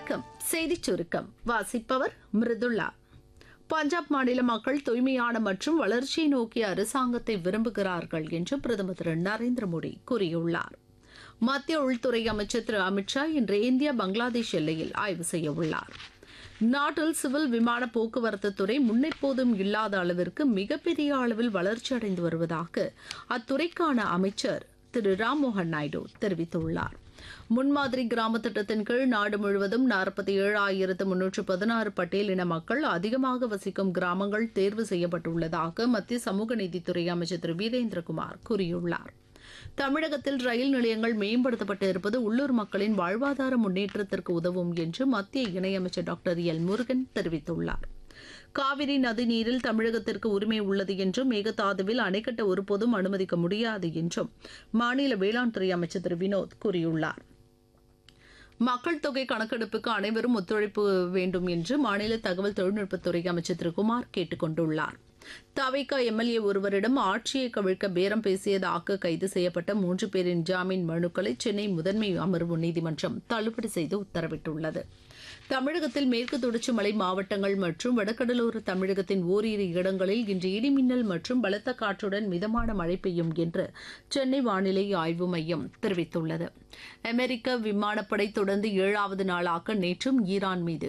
வணக்கம் செய்திச் சுருக்கம் வாசிப்பவர் மிருதுளா பஞ்சாப் மாநில மக்கள் தூய்மையான மற்றும் வளர்ச்சியை நோக்கிய அரசாங்கத்தை விரும்புகிறார்கள் என்று பிரதமர் திரு நரேந்திர மோடி கூறியுள்ளார் மத்திய உள்துறை அமைச்சர் திரு அமித்ஷா இன்று இந்தியா பங்களாதேஷ் எல்லையில் ஆய்வு செய்ய உள்ளார் நாட்டில் சிவில் விமான போக்குவரத்து துறை முன்னெப்போதும் இல்லாத அளவிற்கு மிகப்பெரிய அளவில் வளர்ச்சியடைந்து வருவதாக அத்துறைக்கான அமைச்சர் திரு ராம்மோகன் நாயுடு தெரிவித்துள்ளார் முன்மாதிரி கிராம திட்டத்தின் கீழ் நாடு முழுவதும் நாற்பத்தி ஏழாயிரத்து முன்னூற்று பதினாறு பட்டேல் இன மக்கள் அதிகமாக வசிக்கும் கிராமங்கள் தேர்வு செய்யப்பட்டுள்ளதாக மத்திய சமூக நீதித்துறை அமைச்சர் திரு வீரேந்திரகுமார் கூறியுள்ளார் தமிழகத்தில் ரயில் நிலையங்கள் மேம்படுத்தப்பட்டு இருப்பது உள்ளூர் மக்களின் வாழ்வாதார முன்னேற்றத்திற்கு உதவும் என்று மத்திய இணையமைச்சர் டாக்டர் எல் முருகன் தெரிவித்துள்ளார் காவிரி நதிநீரில் தமிழகத்திற்கு உரிமை உள்ளது என்றும் மேகதாதுவில் அணை கட்ட ஒருபோதும் அனுமதிக்க முடியாது என்றும் மாநில வேளாண் துறை அமைச்சர் திரு வினோத் கூறியுள்ளார் மக்கள் தொகை கணக்கெடுப்புக்கு அனைவரும் ஒத்துழைப்பு வேண்டும் என்று மாநில தகவல் தொழில்நுட்பத்துறை அமைச்சர் திரு குமார் கேட்டுக் கொண்டுள்ளார் தவிக எம்எல்ஏ ஒருவரிடம் ஆட்சியை கவிழ்க்க பேரம் பேசியதாக கைது செய்யப்பட்ட மூன்று பேரின் ஜாமீன் மனுக்களை சென்னை முதன்மை அமர்வு நீதிமன்றம் தள்ளுபடி செய்து உத்தரவிட்டுள்ளது தமிழகத்தில் மேற்கு தொடர்ச்சி மலை மாவட்டங்கள் மற்றும் வடகடலோர தமிழகத்தின் ஓரிரு இடங்களில் இன்று இடிமின்னல் மற்றும் பலத்த காற்றுடன் மிதமான மழை பெய்யும் என்று சென்னை வானிலை ஆய்வு மையம் தெரிவித்துள்ளது அமெரிக்க விமானப்படை தொடர்ந்து ஏழாவது நாளாக நேற்றும் ஈரான் மீது